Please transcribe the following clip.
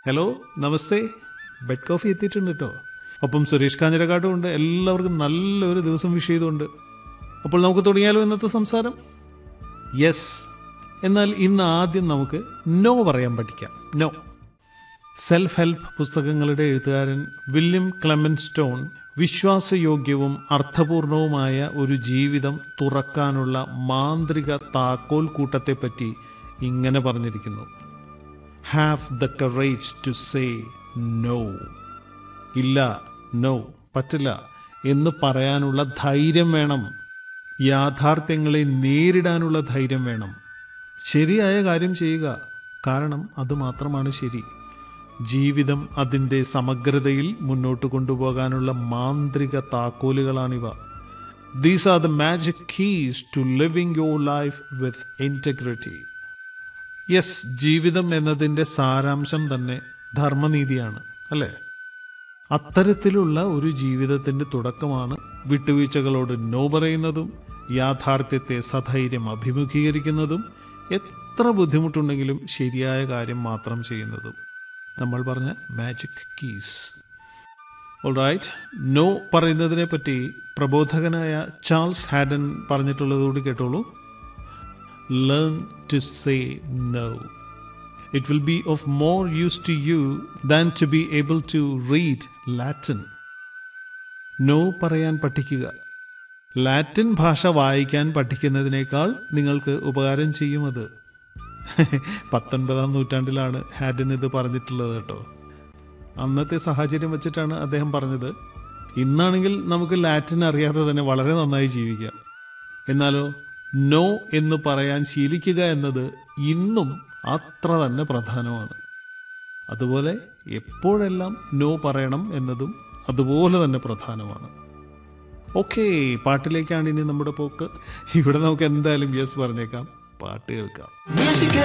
hello നമസ്തേ bed coffee എത്തിയിട്ടുണ്ട് കേട്ടോ ഒപ്പം സുരേഷ് കാഞ്ഞിരക്കാട്ടും ഉണ്ട് എല്ലാവർക്കും നല്ലൊരു ദിവസം വിഷ് ചെയ്തുകൊണ്ട് അപ്പോൾ നമുക്ക് തുടങ്ങിയാലോ ഇന്നത്തെ സംസാരം യെസ് എന്നാൽ ഇന്ന് ആദ്യം നമുക്ക് നോ പറയാൻ പഠിക്കാം നോ സെൽഫ് ഹെൽപ്പ് പുസ്തകങ്ങളുടെ എഴുത്തുകാരൻ വില്യം ക്ലെമൻ സ്റ്റോൺ വിശ്വാസയോഗ്യവും അർത്ഥപൂർണവുമായ ഒരു ജീവിതം തുറക്കാനുള്ള മാന്ത്രിക താക്കോൽ കൂട്ടത്തെപ്പറ്റി ഇങ്ങനെ പറഞ്ഞിരിക്കുന്നു have the courage to say no ഇല്ല നോ പറ്റില്ല എന്ന് പറയാനുള്ള ധൈര്യം വേണം യാഥാർത്ഥ്യങ്ങളെ നേരിടാനുള്ള ധൈര്യം വേണം ശരിയായ കാര്യം ചെയ്യുക കാരണം അത് മാത്രമാണ് ശരി ജീവിതം അതിൻ്റെ സമഗ്രതയിൽ മുന്നോട്ട് കൊണ്ടുപോകാനുള്ള മാന്ത്രിക താക്കോലുകളാണിവ these are the magic keys to living your life with integrity yes ജീവിതം എന്നതിൻ്റെ സാരാംശം തന്നെ ധർമ്മനീതിയാണ് അല്ലേ അത്തരത്തിലുള്ള ഒരു ജീവിതത്തിൻ്റെ തുടക്കമാണ് വിട്ടുവീഴ്ചകളോട് നോ പറയുന്നതും യാഥാർത്ഥ്യത്തെ സധൈര്യം അഭിമുഖീകരിക്കുന്നതും എത്ര ബുദ്ധിമുട്ടുണ്ടെങ്കിലും ശരിയായ കാര്യം മാത്രം ചെയ്യുന്നതും നമ്മൾ പറഞ്ഞ മാജിക് കീസ് ഓൾറൈറ്റ് നോ പറയുന്നതിനെ പറ്റി പ്രബോധകനായ ചാൾസ് ഹാഡൻ പറഞ്ഞിട്ടുള്ളത് കൂടി കേട്ടോളൂ learn to say no it will be of more use to you than to be able to read Latin no പറയാൻ പഠിക്കുക ലാറ്റിൻ ഭാഷ വായിക്കാൻ പഠിക്കുന്നതിനേക്കാൾ നിങ്ങൾക്ക് ഉപകാരം ചെയ്യും അത് പത്തൊൻപതാം നൂറ്റാണ്ടിലാണ് ഹാഡൻ ഇത് പറഞ്ഞിട്ടുള്ളത് കേട്ടോ അന്നത്തെ സാഹചര്യം വെച്ചിട്ടാണ് അദ്ദേഹം പറഞ്ഞത് ഇന്നാണെങ്കിൽ നമുക്ക് ലാറ്റിൻ അറിയാതെ തന്നെ വളരെ നന്നായി ജീവിക്കാം എന്നാലോ നോ എന്ന് പറയാൻ ശീലിക്കുക എന്നത് ഇന്നും അത്ര തന്നെ പ്രധാനമാണ് അതുപോലെ എപ്പോഴെല്ലാം നോ പറയണം എന്നതും അതുപോലെ തന്നെ പ്രധാനമാണ് ഓക്കെ പാട്ടിലേക്കാണ് ഇനി നമ്മുടെ പോക്ക് ഇവിടെ നമുക്ക് എന്തായാലും യെസ് പറഞ്ഞേക്കാം പാട്ട് കേൾക്കാം Music